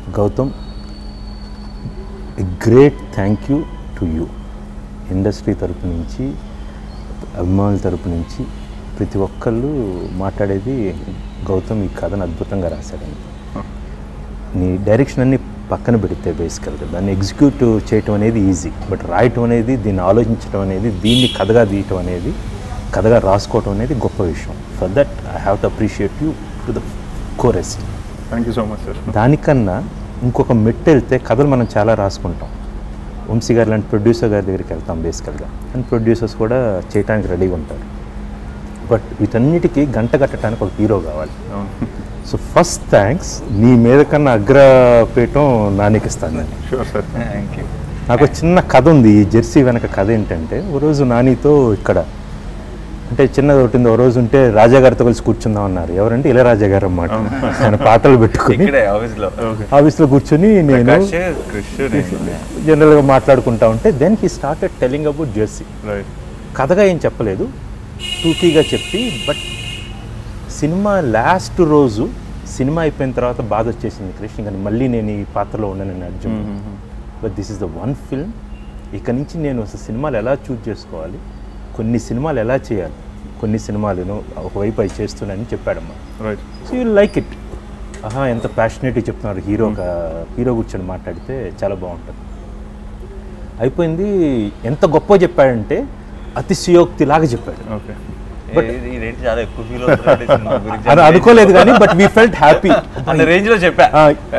Gautam great thank you to you industry తరపు నుంచి అభిమానుల తరపు నుంచి ప్రతి ఒక్కళ్ళు మాట్లాడేది గౌతమ్ ఈ కథను అద్భుతంగా రాశాడని నీ డైరెక్షన్ అన్ని పక్కన పెడితే బేసికల్గా దాన్ని ఎగ్జిక్యూట్ చేయటం అనేది ఈజీ బట్ రాయటం అనేది దీన్ని ఆలోచించడం అనేది దీన్ని కథగా తీయటం అనేది కథగా రాసుకోవటం అనేది గొప్ప విషయం for that I have to appreciate you to the coarsest thank you so much sir దానికన్నా ఇంకొక మెట్టు వెళ్తే కథలు మనం చాలా రాసుకుంటాం వంశీ గారు లాంటి ప్రొడ్యూసర్ గారి దగ్గరికి వెళ్తాం బేసికల్గా అండ్ ప్రొడ్యూసర్స్ కూడా చేయడానికి రెడీగా ఉంటారు బట్ వీటన్నిటికీ గంట కట్టడానికి ఒక హీరో కావాలి అవును సో ఫస్ట్ థ్యాంక్స్ నీ మీద కన్నా అగ్రపీఠం నానికి ఇస్తాను నేను షూర్ సార్ థ్యాంక్ యూ నాకు ఒక చిన్న కథ ఉంది ఈ జెర్సీ వెనక కథ ఏంటంటే ఓ రోజు నానితో ఇక్కడ అంటే చిన్నది ఒకటి ఉంది ఓ రోజు ఉంటే రాజా గారితో కలిసి కూర్చుందాం అన్నారు ఎవరంటే ఇళయరాజా గారు అన్నమాట ఆయన పాటలు పెట్టుకుని ఇక్కడే ఆఫీస్ లో ఆఫీస్లో కూర్చొని నేను ప్రకాష్ క్రిష్ నేను. జనరల్గా మాట్లాడుకుంటా ఉంటే then he started telling about Jersey right కథగా ఏం చెప్పలేదు టూకీగా చెప్పి బట్ సినిమా లాస్ట్ రోజు సినిమా అయిపోయిన తర్వాత బాధ వచ్చేసింది కృష్ణ కానీ మళ్ళీ నేను ఈ పాత్రలో ఉండనని Arjun but this is the one film ఇక నుంచి నేను అసలు సినిమాలు ఎలా చూజ్ చేసుకోవాలి కొన్ని సినిమాలు ఎలా చేయాలి కొన్ని సినిమాలను ఒకవైపు అవి చేస్తున్నానని చెప్పాడమ్మా right so you like it ఆహా ఎంత ప్యాషనేట్గా చెప్తున్నారు హీరో ఒక హీరో కూర్చొని మాట్లాడితే చాలా బాగుంటుంది అయిపోయింది ఎంత గొప్ప చెప్పాడంటే అతిశయోక్తిలాగా చెప్పాడు ఓకే ఏ- ఇది- ఇదేంటి చాలా ఎక్కువ ఫీల్ అవుతున్నాడు ఈ సినిమా గురించి అది అనుకోలేదు కానీ బట్ వీ ఫెల్ట్ హ్యాపీ అన్న రేంజ్ లో చెప్పా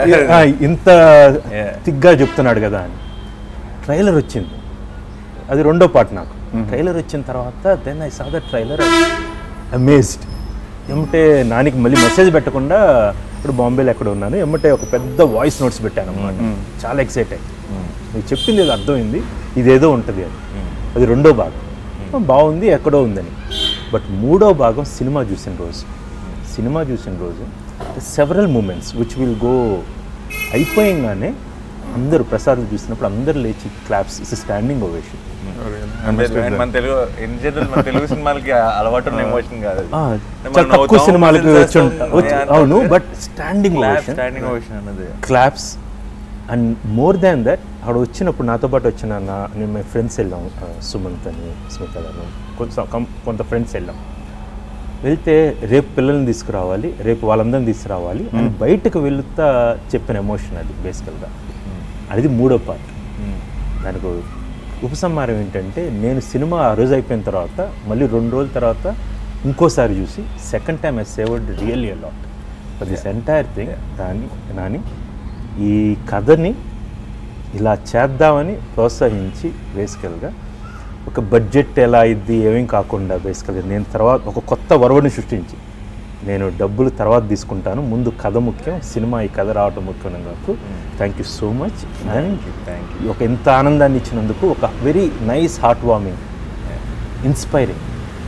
ఇంత Yeah. తిగ్గా చెప్తున్నాడు కదా అని ట్రైలర్ వచ్చింది అది రెండో పార్ట్ నాకు ట్రైలర్ వచ్చిన తర్వాత then I saw the trailer amazed ఏమంటే నానికి మళ్ళీ మెసేజ్ పెట్టకుండా ఇప్పుడు బాంబేలో ఎక్కడ ఉన్నాను ఏమంటే ఒక పెద్ద వాయిస్ నోట్స్ పెట్టాను అన్నమాట చాలా ఎక్సైట్ అయ్యి నువ్వు చెప్పింది ఏదో అర్థమైంది ఇదేదో ఉంటుంది అని అది రెండో భాగం బాగుంది ఎక్కడో ఉందని బట్ మూడో భాగం సినిమా చూసిన రోజు సినిమా చూసిన రోజు several moments which will go అయిపోయంగానే అందరూ ప్రసాద్ చూసినప్పుడు అందరూ లేచి క్లాప్స్ ఇట్స్ స్టాండింగ్ ఓవేషన్ అంటే మన తెలుగు ఇన్ జనరల్ మన తెలుగు సినిమాలకి అలవాటు ఉన్న ఎమోషన్ కాదు అది. చాలా మనం తక్కువ నవ్వుతాం, సినిమాలకు whistle వచ్చి చేస్తాం, వచ్చి- yeah, అవును అంటే but standing clap, ovation standing ovation అన్నది claps and more than that అక్కడ వచ్చినప్పుడు నాతో పాటు వచ్చిన నా నేను మై ఫ్రెండ్స్ వెళ్ళాం ఆ, సుమంత్ అని స్మిత గారు కొంత కం- కొంత ఫ్రెండ్స్ వెళ్ళాం వెళ్తే రేపు పిల్లల్ని తీసుకురావాలి రేపు వాళ్ళందరిని తీసుకురావాలి అని బయటకు వెళుతా చెప్పిన ఎమోషన్ అది బేసికల్గా అది మూడో పార్ట్ దానికి ఉపసంహారం ఏంటంటే నేను సినిమా ఆ రోజు అయిపోయిన తర్వాత మళ్ళీ రెండు రోజుల తర్వాత ఇంకోసారి చూసి second time I savoured really a lot for this entire thing దాన్ని నాని ఈ కథని ఇలా చేద్దామని ప్రోత్సహించి బేసికల్గా ఒక బడ్జెట్ ఎలా అయింది ఏమేం కాకుండా బేసికల్గా నేను తర్వాత ఒక కొత్త వరవడిని సృష్టించి నేను డబ్బులు తర్వాత తీసుకుంటాను ముందు కథ ముఖ్యం సినిమా ఈ కథ రావటం ముఖ్యం నాకు thank you so much and thank ఒక ఎంత ఆనందాన్ని ఇచ్చినందుకు ఒక very nice heartwarming inspiring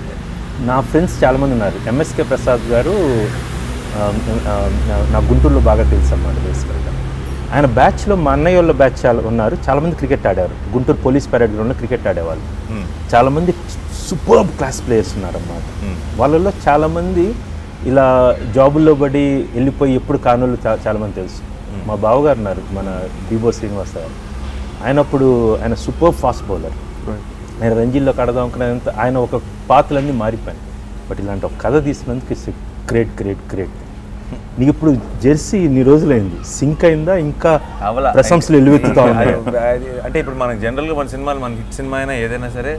నా ఫ్రెండ్స్ చాలామంది ఉన్నారు ఎంఎస్కే ప్రసాద్ గారు ఆ, ఆ, నా- నా గుంటూరులో బాగా తెలుసు అన్నమాట బేసికల్గా ఆయన బ్యాచ్లో మా అన్నయ్య వాళ్ళ బ్యాచ్ చాలా ఉన్నారు చాలామంది క్రికెట్ ఆడారు గుంటూరు పోలీస్ పరేడ్ గ్రౌండ్లో క్రికెట్ ఆడేవాళ్ళు చాలామంది సూపర్ క్లాస్ ప్లేయర్స్ ఉన్నారన్నమాట వాళ్ళలో చాలామంది ఇలా జాబుల్లో పడి వెళ్ళిపోయి ఎప్పుడు కానోళ్ళు చా- చాలామంది తెలుసు మా బావగారు ఉన్నారు మన బీబో శ్రీనివాస్ గారు ఆయన అప్పుడు ఆయన సూపర్ ఫాస్ట్ బౌలర్ ఆయన రంజీల్లో కడదాం అనుకున్నంత ఆయన ఒక పాత్రలన్నీ మారిపోయాయి బట్ ఇలాంటి ఒక కథ తీసినందుకు ఇట్స్ గ్రేట్ గ్రేట్ గ్రేట్ నీకు ఇప్పుడు జెర్సీ ఇన్ని రోజులైంది సింక్ అయిందా ఇంకా అవలా. ప్రశంసలు ఎల్లువెత్తుతా ఉన్నాయి అది- అది- అంటే ఇప్పుడు మనకి జనరల్గా మన సినిమాలు మన హిట్ సినిమా అయినా ఏదైనా సరే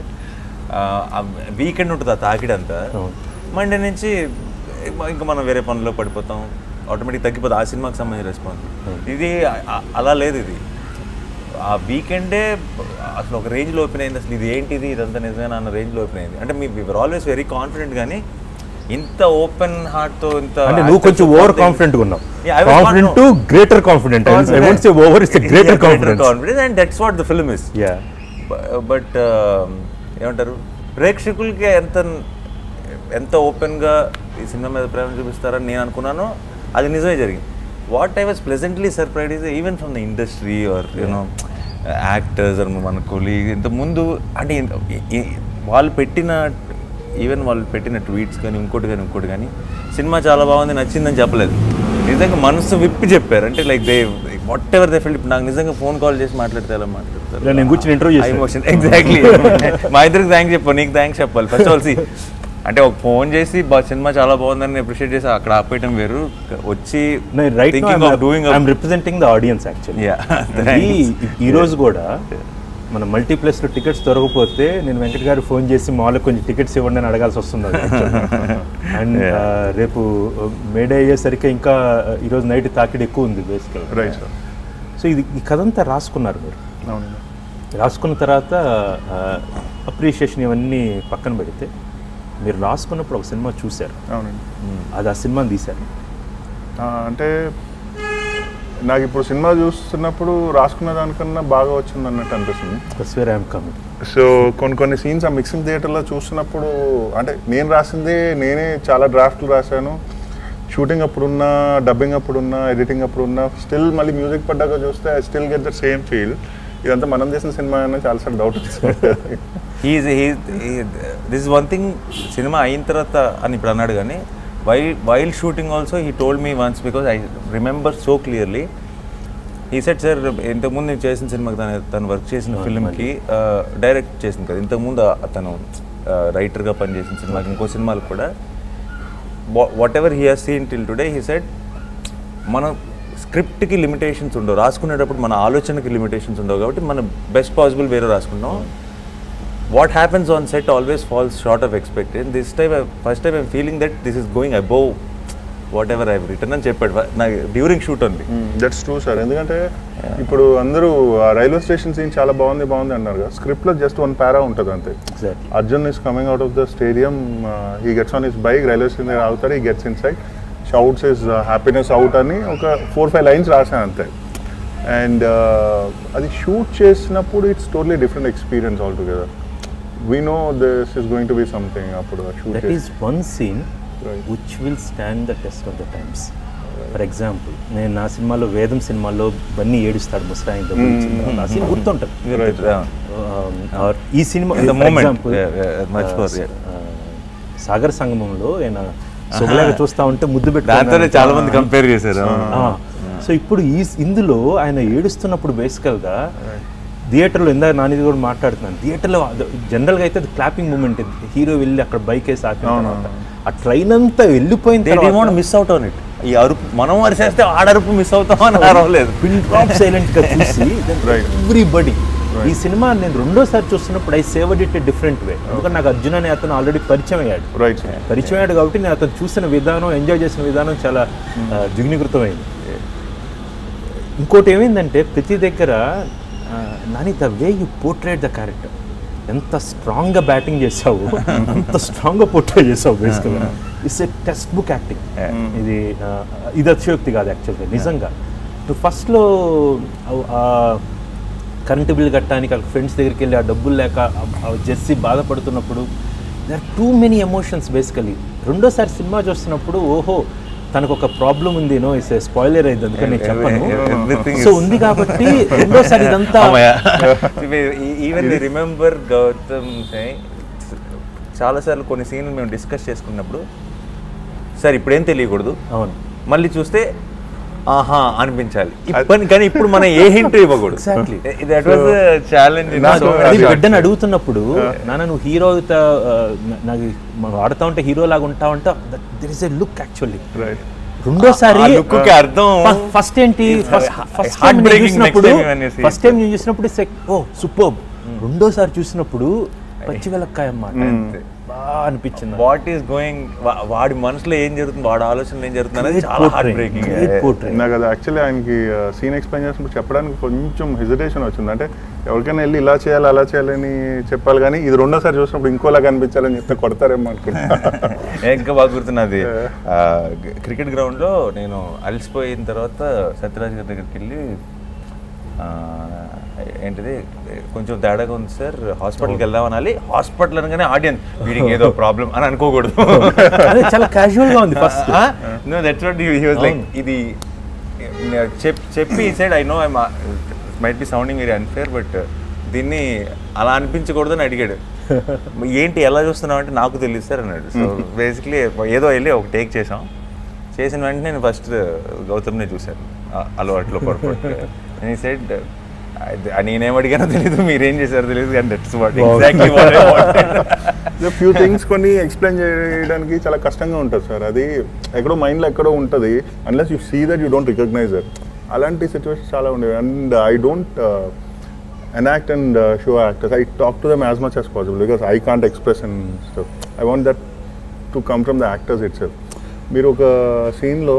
వీకెండ్ ఉంటుంది ఆ తాకిడంతా అవును. మండే నుంచి ఇంకా మనం వేరే పనుల్లో పడిపోతాం ఆటోమేటిక్ తగ్గిపోతుంది ఆ సినిమాకి సంబంధించిన రెస్పాన్స్ ఇది ఆ- ఆ- అలా లేదు ఇది ఆ వీకెండే అసలు ఒక రేంజ్లో ఓపెన్ అయింది అసలు ఇది ఏంటిది ఇదంతా నిజమేనా అన్న రేంజ్లో ఓపెన్ అయింది అంటే మీ వివర్ ఆల్వేస్ వెరీ కాన్ఫిడెంట్ కానీ ఇంత ఓపెన్ హార్ట్తో ఇంత అంటే నువ్వు కొంచెం ఓవర్ కాన్ఫిడెంట్ ఉన్నావు Yeah, I was confident to not- greater confident I won't say over is greater confidence confidence and that's what the film is yeah but ఏమంటారు ప్రేక్షకులకి ఎంత ఎంత ఓపెన్గా ఈ సినిమా మీద ప్రేమ చూపిస్తారని నేను అనుకున్నాను అది నిజమే జరిగింది what I was pleasantly surprise is even from the industry or you know actors are మన కొలీగ్ ఇంత ముందు అంటే ఇంత- ఈ- ఈ- వాళ్ళు పెట్టిన ఈవెన్ వాళ్ళు పెట్టిన ట్వీట్స్ కానీ ఇంకోటి కానీ ఇంకోటి కానీ సినిమా చాలా బాగుంది నచ్చిందని చెప్పలేదు నిజంగా మనసు విప్పి చెప్పారు అంటే like they whatever they feel ఇప్పుడు నాకు నిజంగా ఫోన్ కాల్ చేసి మాట్లాడితే ఎలా మాట్లాడతారు ఇలా నేను కూర్చొని interview చేశాను. ఎమోషన్ ఎగ్జాక్ట్లీ మా ఇద్దరికి థ్యాంక్స్ చెప్పు నీకు థ్యాంక్స్ చెప్పాలి ఫస్ట్ ఆల్ సి అంటే ఒక ఫోన్ చేసి బా సినిమా చాలా బాగుందని అప్రిషియేట్ చేసి అక్కడ ఆపేయటం వేరు వచ్చి right thinking of doing I'm representing the audience actually Yeah, ఈ రోజు కూడా మన మల్టీప్లెక్స్లో టికెట్స్ దొరకకపోతే నేను వెంకట్ గారు ఫోన్ చేసి మామూలుగా కొంచెం టికెట్స్ ఇవ్వండి అని అడగాల్సి వస్తుంది అండ్ రేపు మేడే అయ్యేసరికి ఇంకా uh, ఈరోజు నైట్ తాకిడి ఎక్కువ ఉంది బేసికల్ రైట్ సార్ సో ఇది ఈ కథ అంతా రాసుకున్నారు మీరు అవునండి రాసుకున్న తర్వాత అప్రిషియేషన్ ఇవన్నీ పక్కన పెడితే మీరు రాసుకున్నప్పుడు ఒక సినిమా చూశారు అవునండి అది ఆ సినిమాని తీశారు ఆ, అంటే నాకు ఇప్పుడు సినిమా చూస్తున్నప్పుడు రాసుకున్న దానికన్నా బాగా వచ్చింది అన్నట్టు అనిపిస్తుంది that's where I'm coming so కొన్ని కొన్ని సీన్స్ ఆ మిక్సింగ్ థియేటర్లో చూస్తున్నప్పుడు అంటే నేను రాసిందే నేనే చాలా డ్రాఫ్ట్లు రాశాను షూటింగ్ అప్పుడున్నా డబ్బింగ్ అప్పుడున్నా ఎడిటింగ్ అప్పుడున్నా స్టిల్ మళ్ళీ మ్యూజిక్ పడ్డాక చూస్తే I still get the same feel ఇదంతా మనం చేసిన సినిమా అని చాలాసార్లు డౌట్ వచ్చింది he is this one thing cinema అయిన తర్వాత అని ఇప్పుడు అన్నాడు కానీ while while shooting also he told me once because I remember so clearly ఈ సెట్ సార్ ఇంతకుముందు నేను చేసిన సినిమాకి తను తను వర్క్ చేసిన ఫిల్మ్కి డైరెక్ట్ చేసింది కదా ఇంతకుముందు తను రైటర్గా పనిచేసిన సినిమాకి ఇంకో సినిమాలకు కూడా whatever he has seen till today he set మన స్క్రిప్ట్కి లిమిటేషన్స్ ఉండవు రాసుకునేటప్పుడు మన ఆలోచనకి లిమిటేషన్స్ ఉండవు కాబట్టి మనం బెస్ట్ పాసిబుల్ వేరే రాసుకున్నాం what happens on set always falls short of expected this time first time I'm feeling that this is going above whatever I return అని చెప్పాడు నాకు డ్యూరింగ్ షూట్ ఉంది దట్స్ ట్రూ సార్ ఎందుకంటే ఇప్పుడు అందరూ ఆ రైల్వే స్టేషన్ సీన్ చాలా బాగుంది బాగుంది అన్నారు కదా స్క్రిప్ట్లో జస్ట్ వన్ పారా ఉంటుంది అంతే exactly Arjun is coming out of the stadium he gets on his bike railway station దగ్గర ఆగుతాడు he gets inside shouts his happiness out అని ఒక ఫోర్ ఫైవ్ లైన్స్ రాశాను అంతే అండ్ అది షూట్ చేసినప్పుడు it's totally different experience all together we know this is going to be something అప్పుడు shoot that is one scene Right. Which will stand the test of the times for example నేను నా సినిమాలో వేదం సినిమాలో బన్నీ ఏడుస్తాడు ముస్రాయిన్ ఆ scene గుర్తుంటుంది Um, or ఈ cinema In the for moment. example, Yeah, yeah, much more, uh, yeah. uh, సాగర్ సంగమంలో ఆయన సొగలాగా చూస్తా ఉంటే ముద్దు దాంతోనే పెట్టుకుని చాలా మంది కంపేర్ చేశారు సో ఇప్పుడు ఈ ఇందులో ఆయన ఏడుస్తున్నప్పుడు బేసికల్గా థియేటర్లో ఇందాక నానిది కూడా మాట్లాడుతున్నాను థియేటర్లో జనరల్గా అయితే అది క్లాపింగ్ మూమెంట్ హీరో వెళ్ళి అక్కడ బైక్ వేసి ఆపిన తర్వాత ఆ ట్రైన్ అంతా వెళ్ళిపోయిన దే తర్వాత don't miss out on it ఈ అరుపు మనం అరిసేస్తే ఆడరుపు మిస్ అవుతాం అని అరవలేదు పిన్ డ్రాప్ సైలెంట్ గా చూసి Right. ఎవ్రీబడి ఈ సినిమా నేను రెండోసారి చూస్తున్నప్పుడు I savoured it different way ఎందుకంటే నాకు అర్జున్ అనే అతను ఆల్రెడీ పరిచయం అయ్యాడు రైట్ పరిచయం అయ్యాడు కాబట్టి నేను అతను చూసిన విధానం ఎంజాయ్ చేసిన విధానం చాలా ఆ, దిగ్నికృతమైంది ఇంకోటి ఏమైందంటే ప్రతి దగ్గర ఆ, Nani the way you portray the character ఎంత స్ట్రాంగ్గా బ్యాటింగ్ చేసావు అంత స్ట్రాంగ్గా పోర్ట్రేట్ చేసావు బేసికల్గా it's a textbook acting ఇది ఆ, ఇది అతిశయోక్తి కాదు యాక్చువల్గా నిజంగా నువ్వు ఫస్ట్లో కరెంటు బిల్ కట్టడానికి ఫ్రెండ్స్ దగ్గరికి వెళ్ళి ఆ డబ్బులు లేక జెర్సీ బాధపడుతున్నప్పుడు they are too many emotions basically రెండోసారి సినిమా చూస్తున్నప్పుడు ఓహో తనకు ఒక ప్రాబ్లం ఉంది నో ఇస్ స్పాయిలర్ అయింది అందుకని నేను Everything చెప్పను సో is- ఉంది కాబట్టి రెండోసారి ఇదంతా ఈవెన్ రిమెంబర్ గౌతమ్ చాలాసార్లు కొన్ని సీన్లు మేము డిస్కస్ చేసుకున్నప్పుడు సార్ ఇప్పుడేం తెలియకూడదు అవును మళ్ళీ చూస్తే ఆహా అనిపించాలి ఇప్పని కానీ ఇప్పుడు మనం ఏ హింట్ ఇవ్వకూడదు Exactly. దట్ వాజ్ ఛాలెంజ్ నాకు అది అది- బిడ్డను అడుగుతున్నప్పుడు నాన్న నువ్వు హీరో నాకు మనం ఆడుతా ఉంటే హీరో లాగా ఉంటావు అంటే there is a look actually right రెండోసారి ఆ look కి అర్థం ఫస్ట్ ఏంటి It's first heart- first time heartbreaking చూసినప్పుడు next time when you see first time నేను చూసినప్పుడు it's like, ఓ సూపర్ రెండోసారి చూసినప్పుడు పచ్చి వెలక్కాయ అన్నమాట బాగా అనిపించింది వాట్ ఈస్ గోయింగ్ వాడి మనసులో ఏం జరుగుతుంది వాడి ఆలోచనలో ఏం జరుగుతుంది అనేది Great చాలా heart portrait. Breaking Great portrait. నాకు అది యాక్చువల్లీ ఆయనకి సీన్ ఎక్స్ప్లెయిన్ చేసినప్పుడు చెప్పడానికి కొంచెం హెజిటేషన్ వచ్చింది అంటే ఎవరికైనా వెళ్ళి ఇలా చేయాలి అలా చేయాలని చెప్పాలి కానీ ఇది రెండోసారి చూసినప్పుడు ఇంకోలా కనిపించాలని చెప్తే కొడతారేమో అనుకున్నా ఇంకా బాగా గుర్తున్నది క్రికెట్ గ్రౌండ్లో నేను అలసిపోయిన తర్వాత సత్యరాజ్ గారి దగ్గరికి వెళ్ళి ఆ, ఏంటిది కొంచెం తేడాగా ఉంది సార్ హాస్పిటల్కి వెళ్దాం అనాలి హాస్పిటల్ అనగానే ఆడియన్స్ వీడికి ఏదో ప్రాబ్లం అని అనుకోకూడదు అదే చాలా క్యాజువల్ గా ఉంది first no that's what he was like ఇది చెప్ చెప్పి side I know I might be sounding very unfair but దీన్ని అలా అనిపించకూడదని అడిగాడు ఏంటి ఎలా చూస్తున్నావు అంటే నాకు తెలియదు సార్ అన్నాడు సో బేసిక్లీ ఏదో వెళ్ళి ఒక టేక్ చేసాం చేసిన వెంటనే నేను ఫస్ట్ గౌతమ్నే చూశాను అలవాట్లో పొరపాటు అని సెడ్ నేనేం అడిగానో తెలియదు మీరేం చేశారో తెలియదు కానీ that's what exactly few things కొన్ని ఎక్స్ప్లెయిన్ చేయడానికి చాలా కష్టంగా ఉంటుంది సార్ అది ఎక్కడో మైండ్లో ఎక్కడో ఉంటుంది unless you see that you don't recognise that అలాంటి సిచ్యువేషన్ చాలా ఉండేవి and I don't enact and uh, show actors. I talk to them as much as possible because I can't express and stuff. I want that to come from the actors itself. మీరు ఒక సీన్లో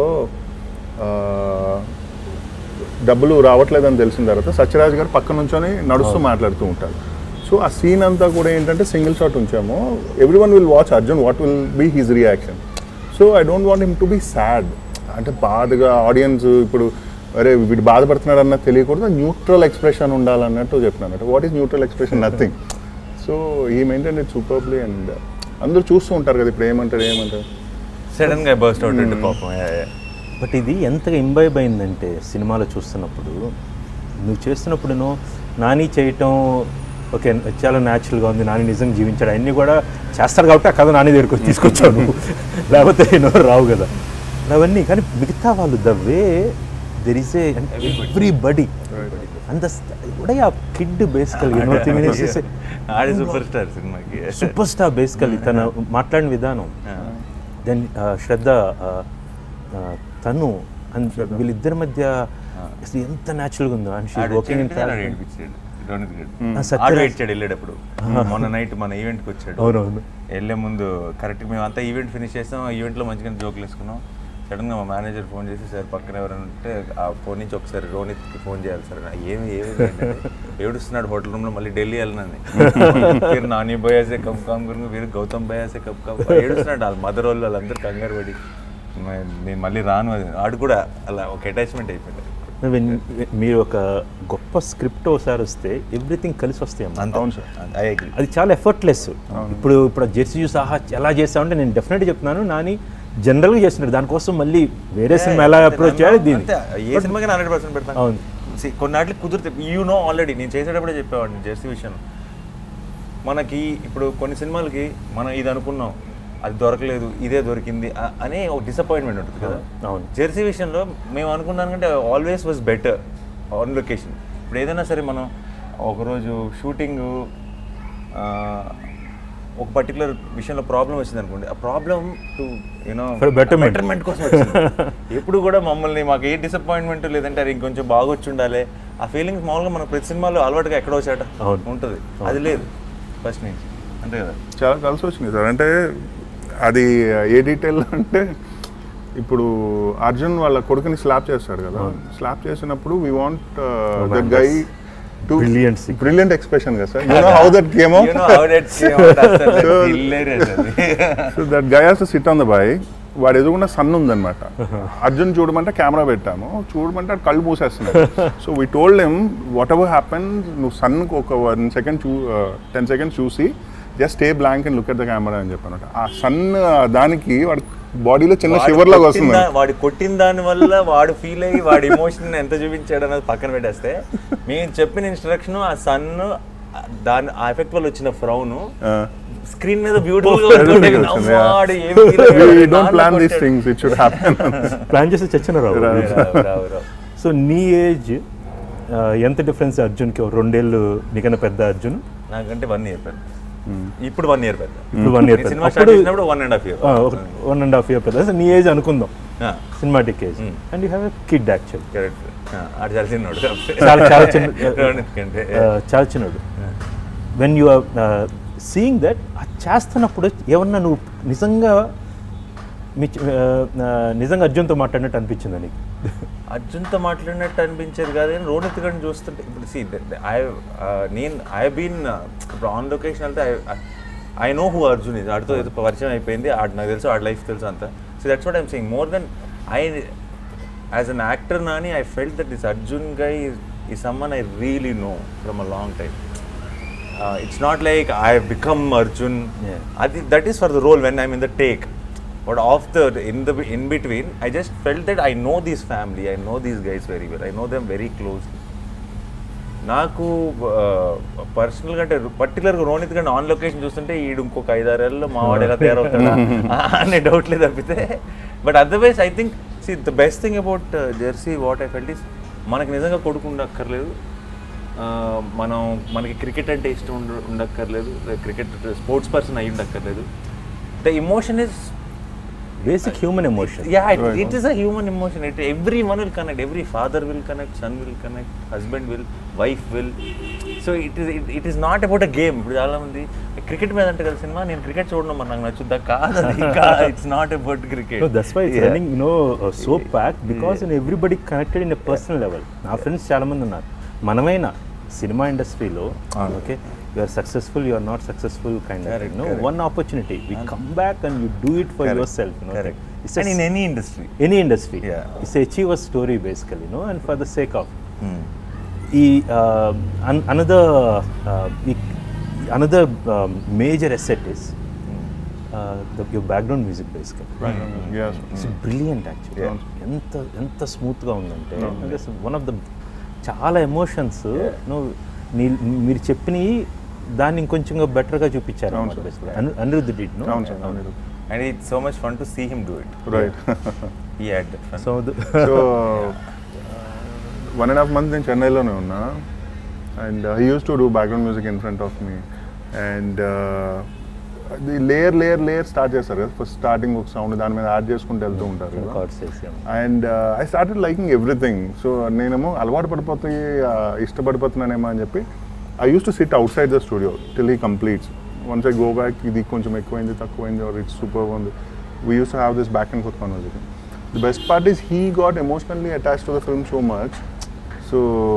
డబ్బులు రావట్లేదని తెలిసిన తర్వాత సత్యరాజ్ గారు పక్క నుంచొని నడుస్తూ మాట్లాడుతూ ఉంటారు సో ఆ సీన్ అంతా కూడా ఏంటంటే సింగిల్ షాట్ ఉంచాము every one will watch Arjun what will be his reaction so I don't want him to be sad అంటే బాధగా ఆడియన్స్ ఇప్పుడు అరే వీడు బాధపడుతున్నాడు అన్న తెలియకూడదు న్యూట్రల్ ఎక్స్ప్రెషన్ ఉండాలన్నట్టు చెప్పినాను what is neutral expression nothing so he maintain it superbly and అందరూ చూస్తూ ఉంటారు కదా ఇప్పుడు ఏమంటారు ఏమంటారు సడన్ గా బర్స్ట్ అవుట్ అంటే పాపం yeah, yeah. బట్ ఇది ఎంతగా ఇంబైబ్ అయిందంటే సినిమాలో చూస్తున్నప్పుడు నువ్వు చేస్తున్నప్పుడు నువ్వు నాని చేయటం ఓకే చాలా న్యాచురల్గా ఉంది నాని నిజంగా జీవించాడు అన్నీ కూడా చేస్తారు కాబట్టి ఆ కథ నాని దగ్గరికి వచ్చి తీసుకొచ్చావు నువ్వు లేకపోతే ఎన్నో రావు కదా అవన్నీ కానీ మిగతా వాళ్ళు the way there is a everybody అంత కూడా ఆ కిడ్ బేసికల్ యూనో ఆడి సూపర్ స్టార్ సినిమాకి సూపర్ స్టార్ బేసికల్లీ తన మాట్లాడిన విధానం దెన్ శ్రద్ధ uh, uh, తను and వీళ్ళిద్దరి మధ్య అసలు ఎంత న్యాచురల్గా ఉందో అండ్ షీ వర్కింగ్ ఇన్ ఆ, సత్యరాజ్. ఆడు ఏడ్చాడు వెళ్ళేటప్పుడు మొన్న నైట్ మన ఈవెంట్కి వచ్చాడు అవునవును వెళ్ళే ముందు కరెక్ట్ మేము అంతా ఈవెంట్ ఫినిష్ చేస్తాం ఈవెంట్లో మంచిగా జోకులు వేసుకున్నాం సడన్గా మా మేనేజర్ ఫోన్ చేసి సార్ పక్కన ఎవరైనా ఉంటే ఆ ఫోన్ నుంచి ఒకసారి రోనిత్కి ఫోన్ చేయాలి సార్ ఏమి ఏమి ఏడుస్తున్నాడు హోటల్ రూమ్లో మళ్ళీ ఢిల్లీ వెళ్ళినని మీరు నాని బయాసే కమ్ కామ్ గురించి మీరు గౌతమ్ బయాసే కమ్ కామ్ ఏడుస్తున్నాడు వాళ్ళ మదర్ వాళ్ళు వాళ్ళందరూ కంగారు పడి మ- నేను మళ్ళీ రాను అది ఆడు కూడా అలా ఒక అటాచ్మెంట్ అయిపోయింది When- మీరు ఒక గొప్ప స్క్రిప్ట్ ఒకసారి వస్తే ఎవ్రీథింగ్ కలిసి వస్తాయి అమ్మా. అంత అవును సార్ ఐ అగ్రీ అది చాలా ఎఫర్ట్లెస్ ఇప్పుడు ఇప్పుడు జెర్సీ చూసి ఆహా ఎలా చేస్తామంటే నేను డెఫినెట్గా చెప్తున్నాను నాని జనరల్గా చేస్తున్నాడు దానికోసం మళ్ళీ వేరే సినిమా ఎలా అప్రోచ్ చేయాలి దీన్ని అంతే, ఏ సినిమాకి హండ్రెడ్ పర్సెంట్ పెడతాను అవును. See, కొన్నాటికి కుదిరితే యూ నో ఆల్రెడీ నేను చేసేటప్పుడే చెప్పేవాడిని జెర్సీ విషయం మనకి ఇప్పుడు కొన్ని సినిమాలకి మనం ఇది అనుకున్నాం అది దొరకలేదు ఇదే దొరికింది అ- అనే ఒక డిసప్పాయింట్మెంట్ ఉంటుంది కదా అవును. జెర్సీ విషయంలో మేము అనుకున్నాం కంటే always was better on location ఇప్పుడు ఏదైనా సరే మనం ఒకరోజు షూటింగ్ ఒక పర్టికులర్ విషయంలో ప్రాబ్లం వచ్చింది అనుకోండి ఆ problem to you know For betterment. Betterment కోసం వచ్చింది ఎప్పుడు కూడా మమ్మల్ని మాకు ఏ డిసప్పాయింట్మెంట్ లేదంటే అది ఇంకొంచెం బాగొచ్చి ఉండాలి ఆ ఫీలింగ్స్ మామూలుగా మన ప్రతి సినిమాలో అలవాటుగా ఎక్కడో చాట అవును. ఉంటుంది అది లేదు ఫస్ట్ నుంచి అంతే కదా చాలా కలిసి వచ్చింది సార్ అంటే అది ఏ డీటెయిల్ అంటే ఇప్పుడు అర్జున్ వాళ్ళ కొడుకుని స్లాప్ చేస్తాడు కదా స్లాప్ చేసినప్పుడు we want that guy to Brilliant sequence. Brilliant expression కదా sir you know how that came You know how that came out అసలు hilarious అది. So that guy has to sit on the by వాడు ఎదుగున్న sun ఉందన్నమాట Arjun చూడమంటే camera పెట్టాము చూడమంటే వాడు కళ్ళు మూసేస్తున్నాడు so we told M what ever happen నువ్వు sun ఒక వన్ సెకండ్ చూ టెన్ సెకండ్స్ చూసి just stay blank and look at the camera అని చెప్పాను ఆ సన్ దానికి వాడి బాడీలో చిన్న వాడు షివర్ లాగా కొట్టిన వస్తుంది దా- వాడు కొట్టిన దాని వల్ల వాడు ఫీల్ అయ్యి వాడి ఎమోషన్ ఎంత చూపించాడు అన్నది పక్కన పెట్టేస్తే మేము చెప్పిన ఇన్స్ట్రక్షన్ ఆ సన్ దాని ఆ ఎఫెక్ట్ వల్ల వచ్చిన ఫ్రౌన్ స్క్రీన్ మీద బ్యూటిఫుల్ గా ఉంటుంది. నవ్వాడు, ఏం feel అయ్యాడు, డోంట్ నాన్న ప్లాన్ దీస్ కొట్టాడు. Things it should happen plan చేస్తే చచ్చిన రావు రావు, రావు, రావు. సో నీ ఏజ్ ఎంత డిఫరెన్స్ అర్జున్కి ఓ రెండేళ్ళు నీకన్నా పెద్ద అర్జున్ నాకంటే వన్ ఇయర్ పెద్ద ఇప్పుడు వన్ ఇయర్ పెద్ద ఇప్పుడు వన్ ఇయర్ నేను పెద్ద సినిమా స్టార్ట్ అప్పుడు చేసినప్పుడు one and half year one and half year పెద్ద సో నీ ఏజ్ అనుకుందాం cinematic age and you have a kid actual correct ఆడు చాలా చిన్నోడు చాలా చాలా చిన్న రోనిత్ కంటే uh, చాలా చిన్నడు when you are seeing that అది చేస్తున్నప్పుడు ఏమన్నా నువ్వు నిజంగా మీ చి- uh, uh, నిజంగా అర్జున్తో మాట్లాడినట్టు అనిపించింది నీకు అర్జున్తో మాట్లాడినట్టు అనిపించేది కాదు కానీ రోనిత్ గారిని చూస్తుంటే ఇప్పుడు సి ఐ నేను ఐ బీన్ ఇప్పుడు ఆన్ లొకేషన్ వెళ్తే ఐ నో హూ అర్జున్ ఇది ఆడితో ఏదో పరిచయం అయిపోయింది ఆడు నాకు తెలుసు ఆడి లైఫ్ తెలుసు అంతా so that's what I'm saying more than I as an actor Nani I felt that this Arjun guy is someone I really know from a long time it's not like I become Arjun Yeah. అది that is for the role when I'm in the take but of the in the in between I just felt that I know these family I know these guys very well I know them very close నాకు పర్సనల్గా అంటే పర్టికులర్గా రోనిత్ గారిని on location చూస్తుంటే ఈడు ఇంకొక ఐదారేళ్ళలో మా వాడు ఎలా తయారవుతాడా అనే డౌట్ లేదు తప్పితే but otherwise I think see the best thing about Jersey what I felt is మనకి నిజంగా కొడుకు ఉండక్కర్లేదు ఆ, మనం మనకి క్రికెట్ అంటే ఇష్టం ఉండ ఉండక్కర్లేదు క్రికెట్ స్పోర్ట్స్ పర్సన్ అయి ఉండక్కర్లేదు the emotion is basic human emotion yeah it, it is a human emotion it everyone will connect every father will connect son will connect husband will wife will so it is it, it is not about a game ఇప్పుడు చాలా మంది cricket మీద అంటే కదా cinema నేను cricket చూడడం మరి నాకు నచ్చుద్దా కాదు అది it's not about cricket No, that's why it's running, you know, uh, so packed because you know, everybody connected in a personal level. నా ఫ్రెండ్స్ చాలా మంది ఉన్నారు మనమైనా సినిమా ఇండస్ట్రీలో okay you are successful you are not successful kind of Correct, no correct. One opportunity we come back and you do it for yourself you know correct and in any industry any industry Yeah. It's achieve a story basically no and for the sake of ఈ another another major asset is your background music basically yes. It's brilliant actually Yeah. ఎంత ఎంత స్మూత్గా ఉందంటే one of the చాలా emotions నీ మీరు చెప్పినవి దాన్ని ఇంకొంచెంగా బెటర్గా చూపించారు అవును అన్నమాట sir. basically. అను- అనిరుద్ధ్ did, no? అవును సార్ అవును and it's so much fun to see him do it right he add that fun So the- so one and half month నేను చెన్నైలోనే ఉన్నా and he use to do background music in front of me and అది layer layer layer start చేస్తారు కదా first starting ఒక sound దాని మీద add చేసుకుంటూ వెళ్తూ ఉంటారు కదా chords వేసాము. And I started liking everything so నేనేమో అలవాటు పడిపోతాయి uh, ఇష్టపడిపోతున్నానేమో అని చెప్పి I use to sit outside the studio till he completes once I go back ఇది కొంచెం ఎక్కువైంది తక్కువైంది ఆర్ ఇట్స్ సూపర్ ఉంది we use to have this back and forth conversation the best part is he got emotionally attach to the film so much so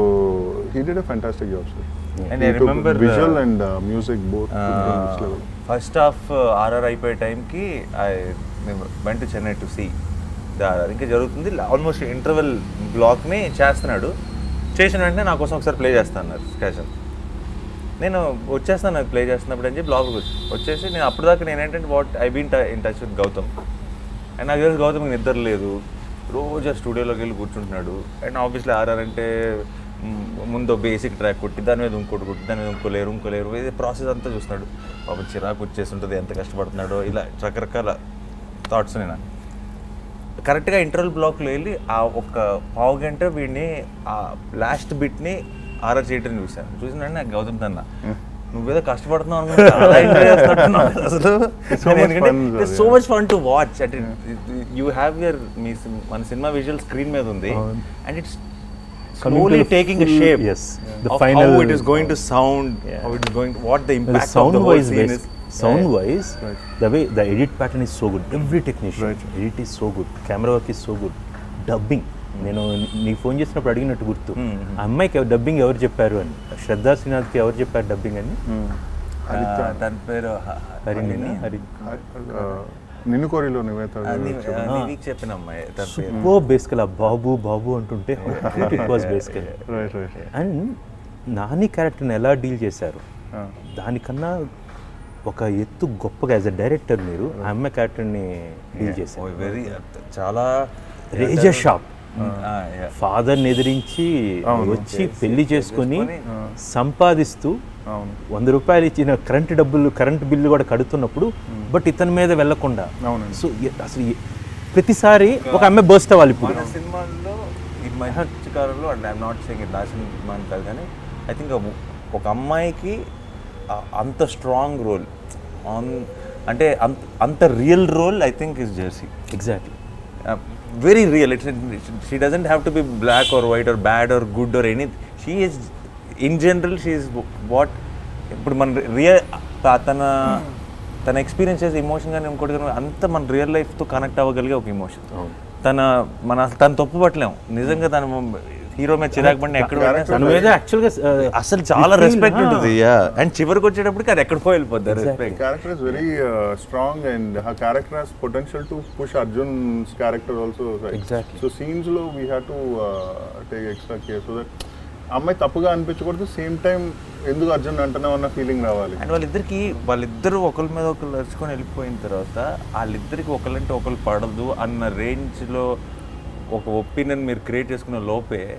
he did a fantastic job sir And I remember, uh, visual and music both level first half RR అయిపోయే టైంకి I మేము వెంట Chennai to see the RR ఇంకా జరుగుతుంది almost interval బ్లాక్ని చేస్తున్నాడు చేసిన వెంటనే నా కోసం ఒకసారి ప్లే చేస్తా అన్నారు స్కాషన్ నేను వచ్చేస్తాను నాకు ప్లే చేస్తున్నప్పుడు అని చెప్పి లోపలికి వచ్చి వచ్చేసి నేను అప్పుడు దాకా నేను ఏంటంటే what I been in touch with Gautam and నాకు తెలిసి గౌతమ్కి నిద్ర లేదు రోజు ఆ స్టూడియోలోకి వెళ్ళి కూర్చుంటున్నాడు అండ్ ఆబ్వియస్లీ ఆర్ఆర్ అంటే మ్, ముందు బేసిక్ ట్రాక్ కొట్టి దాని మీద ఇంకోటి కొట్టి దాని మీద ఇంకో లేరు ఇంకో లేరు ఇది ప్రాసెస్ అంతా చూస్తున్నాడు పాపం చిరాకు వచ్చేస్తుంటుంది ఎంత కష్టపడుతున్నాడో ఇలా రకరకాల థాట్స్ నేను కరెక్ట్గా ఇంటర్వల్ బ్లాక్లో వెళ్ళి ఆ ఒక పావు గంట వీడిని ఆ లాస్ట్ బిట్ని ఆర్ఆర్ చేయటం చూశాను చూసిన నాకు గౌతమ్ తన్న నువ్వేదో కష్టపడుతున్నావు అనుకుంటే చాలా ఎంజాయ్ చేస్తున్నట్టున్నావు అసలు So much fun, sir, so yeah. Much fun to watch అంటే యూ హ్యావ్ యర్ మీ sim- మన సినిమా విజువల్ స్క్రీన్ మీద ఉంది అవును. And it's Coming to slowly the taking a full- shape yes, the of final- how it is going to sound Yeah. how it is going what the the impact of sound the whole wise scene bas- is sound Yeah. wise Right. the way the edit pattern is so good every technician Right. edit is so good camera work is so good dubbing నేను నీకు phone చేసినప్పుడు అడిగినట్టు గుర్తు Hmm. ఆ అమ్మాయికి dubbing ఎవరు చెప్పారు అని శ్రద్ధా శ్రీనాథ్కి ఎవరు చెప్పారు డబ్బింగ్ అని ఆ, దాని పేరు హ- హ- హరిణి హరి నిన్ను కోరిలో నువ్వే అది అది నీకు చెప్పిన అమ్మాయి దాని పేరు ఓ బేసికల్ ఆ బాబు బాబు అంటుంటే it was basic right right and Nani క్యారెక్టర్ని ఎలా డీల్ చేశారు దానికన్నా ఒక ఎత్తు గొప్పగా యాజ్ అ డైరెక్టర్ మీరు ఆ అమ్మాయి క్యారెక్టర్ని డీల్ చేశారు వెరీ చాలా రేజ షాప్ ఆ, yeah. ఫాదర్ని ఎదిరించి అవును. వచ్చి పెళ్లి చేసుకొని చేసుకొని, సంపాదిస్తూ అవును వంద రూపాయలు ఇచ్చిన కరెంట్ డబ్బులు కరెంట్ బిల్లు కూడా కడుతున్నప్పుడు బట్ ఇతని మీద వెళ్లకుండా అవునండి. సో ఎ- అసలు ఎ- ప్రతిసారి ఒక అమ్మాయి బర్స్ట్ అవ్వాలి ఇప్పుడు మన సినిమాల్లో ఈ మధ్యకాలంలో అంటే ఐఎమ్ నాట్ సేయింగ్ ఇట్ నా సినిమా అని కాదు కానీ ఐ థింక్ ఒక అమ్మాయికి ఆ- అంత స్ట్రాంగ్ రోల్ ఆన్ అంటే అంత అంత real role I think is Jersey exactly very real it's she doesn't have to be black or white or bad or good or any she is in general she is what ఇప్పుడు మన real తన తన experience చేసే emotion కానీ ఇంకోటి కానీ అంత మన రియల్ లైఫ్తో కనెక్ట్ అవ్వగలిగే ఒక ఎమోషన్ తన మన అసలు తను తప్పు పట్టలేము నిజంగా తన హీరో మీద చిరాకు పడిన ఎక్కడ పోయినా తన మీద యాక్చువల్గా అసలు చాలా రెస్పెక్ట్ ఉంటుంది అండ్ చివరికి వచ్చేటప్పటికి అది ఎక్కడికో వెళ్ళిపోద్ది respect character is very uh, strong and her character has potential to push Arjun's character also. Right? Exactly. So scenes lo we have to uh, take extra care so that అమ్మాయి తప్పుగా అనిపించకూడదు same time ఎందుకు అర్జున్ అంటనే ఉన్న feeling రావాలి and వాళ్ళిద్దరికి వాళ్ళిద్దరూ ఒకరి మీద ఒకరు అరుచుకొని వెళ్ళిపోయిన తర్వాత వాళ్ళిద్దరికి ఒకళ్ళంటే ఒకరు పడదు అన్న రేంజ్లో ఒక ఒపీనియన్ మీరు క్రియేట్ చేసుకున్న లోపే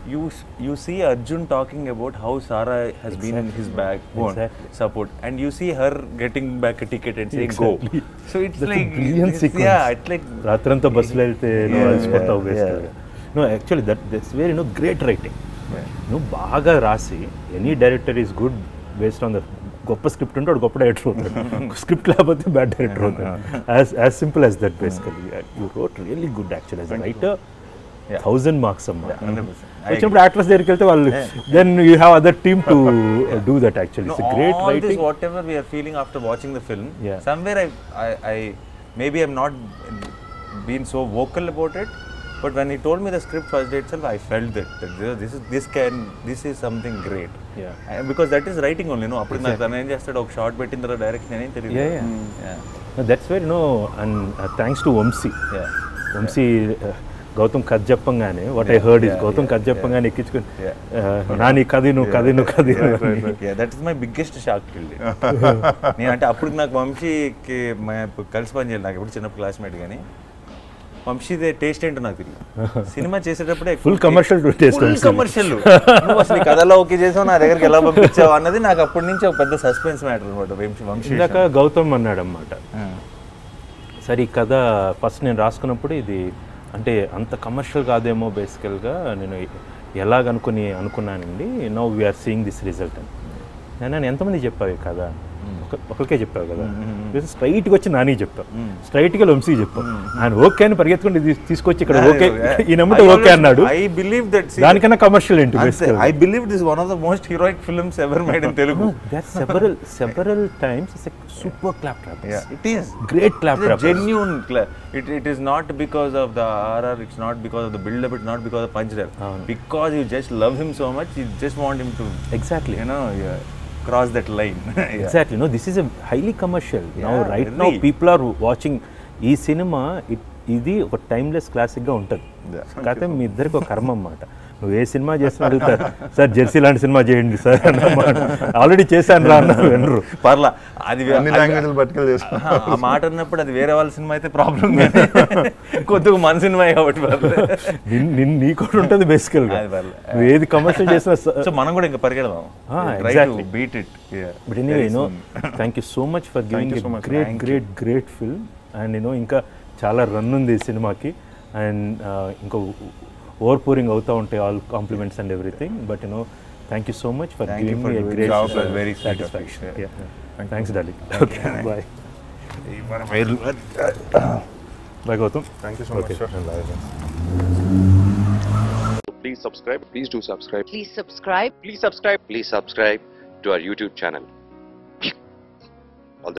you you see Arjun talking about how Sarah has been in his back bone Exactly. support, and you see her getting back a ticket and saying go. Exactly. So it's That's a like brilliant it's- sequence. Yeah, it's like రాత్రంతా బస్సులో వెళ్తే నువ్వు Yeah, అలసిపోతావు yeah, బేసికల్గా no actually that that's very no great writing Yeah. నువ్వు బాగా రాసి any director is good based on the గొప్ప స్క్రిప్ట్ ఉంటే వాడు గొప్ప డైరెక్టర్ అవుతాడు స్క్రిప్ట్ లేకపోతే బ్యాడ్ డైరెక్టర్ అవుతాడు as as simple as that basically you wrote really good actual as writer Yeah. Thousand marks అమ్మా 100%. I వచ్చినప్పుడు యాక్టర్స్ దగ్గరికి వెళ్తే వాళ్ళు then you have other team to do that actually No, it's great all this writing whatever we are feeling after watching the film, Yeah. somewhere I, I, I maybe I'm not been so vocal about it, but when he told me the script first day itself, I felt that, that this- this is this can this is something great. Yeah. And because that is writing only, no. అప్పుడు నాకు తను ఏం చేస్తాడు ఒక short పెట్టిన తర్వాత direct నేనేం తెలియదు Yeah, yeah. Yeah. That's very no and thanks to Vamshi Yeah. Vamshi uh, Gautam కథ చెప్పంగానే what I heard is yeah, Gautam yeah, కథ చెప్పంగానే ఎక్కించుకొని Yeah. uh, నా నీ కది నువ్వు కది నువ్వు కది Yeah, that is my biggest shock till date. నేను అంటే అప్పుడు నాకు వంశీకి మా కలిసి పని చేయాలి నాకు ఎప్పుడు చిన్నప్పుడు క్లాస్మేట్ కానీ వంశీదే టేస్ట్ ఏంటో నాకు తెలియదు సినిమా చేసేటప్పుడే Full commercial taste full Vamshi. Commercial నువ్వు అసలు ఈ కథలో ఓకే చేసావు నా దగ్గరికి ఎలా పంపించావు అన్నది నాకు అప్పటి నుంచి ఒక పెద్ద సస్పెన్స్ మ్యాటర్ అనమాట వంశీ వంశీ ఇందాక గౌతమ్ అన్నాడన్నమాట సరే ఈ కథ ఫస్ట్ నేను రాసుకున్నప్పుడు ఇది అంటే అంత కమర్షియల్ కాదేమో బేసికల్గా నేను ఎలాగనుకుని అనుకున్నానండి now we are seeing this result అని నేను నేను ఎంతమంది చెప్పావు ఈ కథ ఒక- ఒకరికే చెప్పావు కదా స్ట్రైట్గా వచ్చి నాని చెప్పావు స్ట్రైట్గా వంశీ చెప్పావు ఆయన ఓకే అని పరిగెత్తుకుని ఇది తీసుకొచ్చి ఇక్కడ ఓకే ఈ నెంబర్ ఓకే అన్నాడు ఐ బిలీవ్ దట్ దానికన్నా కమర్షియల్ ఏంటి I believe this one of the most heroic films ever made in Telugu several several times super clap trap Yeah, it is. Great clap It's a trap genuine cla- it, it is not because of the RR, it's not because of the build up, it's not because of punch there. Because you just love him so much, you just want him to, exactly you know, yeah, cross that line. Yeah. Exactly no this is a highly commercial now Yeah, right now really. People are watching ఈ cinema ఇది ఒక timeless క్లాసిక్గా ఉంటుంది కాకపోతే మీ ఇద్దరికి ఒక కర్మ అన్నమాట నువ్వు ఏ సినిమా చేస్తున్నా అడుగుతారు సార్ జెర్సీ లాంటి సినిమా చేయండి సార్ అన్నమాట ఆల్రెడీ చేశాను రా అన్నారు వినరు పర్లా అది వే- అన్ని అది- లాంగ్వేజ్లు పట్టుకెళ్ళి చేస్తాం ఆహా, ఆ మాట అన్నప్పుడు అది వేరే వాళ్ళ సినిమా అయితే ప్రాబ్లం కొద్దిగా మన సినిమా కాబట్టి పర్లేదు. నిన్ను నీ కూడా ఉంటుంది బేసికల్గా అది పర్లే. నువ్వు ఏది కమర్షియల్ చేసినా సో మనం కూడా ఇంకా పరిగెడదాం Ah, exactly. Beat it but anyway no thank you so much for giving you so much. Great Thank great great film and నేను ఇంకా చాలా రన్ ఉంది ఈ సినిమాకి అండ్ ఇంకా ఓవర్ పూరింగ్ అవుతూ ఉంటాయి all compliments and everything but you know thank you so much for Thank you giving for మీ doing great this. Our pleasure. Very sweet of you. Satisfaction thanks darling okay bye bye Gautam thank you so much sir please subscribe please do subscribe Please subscribe. please subscribe please subscribe to our youtube channel